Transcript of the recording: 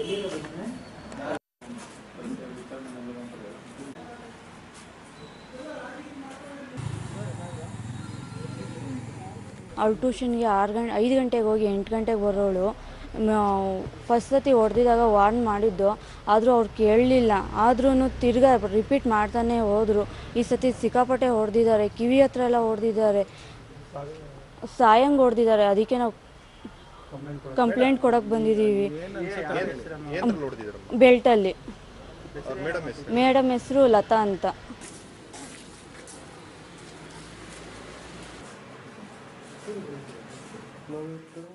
ಅವಳು ಟ್ಯೂಷನ್ಗೆ ಆರು ಗಂಟೆ ಐದು ಗಂಟೆಗೆ ಹೋಗಿ ಎಂಟು ಗಂಟೆಗೆ ಬರೋಳು ಫಸ್ಟ್ ಸತಿ ಹೊಡೆದಿದಾಗ ವಾರ್ನ್ ಮಾಡಿದ್ದು ಆದರೂ ಅವ್ರು ಕೇಳಲಿಲ್ಲ ಆದ್ರೂ ತಿರ್ಗಾ ರಿಪೀಟ್ ಮಾಡ್ತಾನೆ ಹೋದರು ಈ ಸತಿ ಸಿಕ್ಕಾಪಟ್ಟೆ ಹೊಡೆದಿದ್ದಾರೆ ಕಿವಿ ಹತ್ರ ಎಲ್ಲ ಹೊಡೆದಿದ್ದಾರೆ ಸಾಯಂಗ್ ಹೊಡೆದಿದ್ದಾರೆ ಅದಕ್ಕೆ ನಾವು ಕಂಪ್ಲೇಂಟ್ ಕೊಡಕ್ಕೆ ಬಂದಿದ್ದೀವಿ ಏನು ನೋಡಿದ್ರು ಬೆಲ್ಟಲ್ಲಿ ಮೇಡಮ್ ಹೆಸರು ಮೇಡಮ್ ಹೆಸರು ಲತಾ ಅಂತ One, two,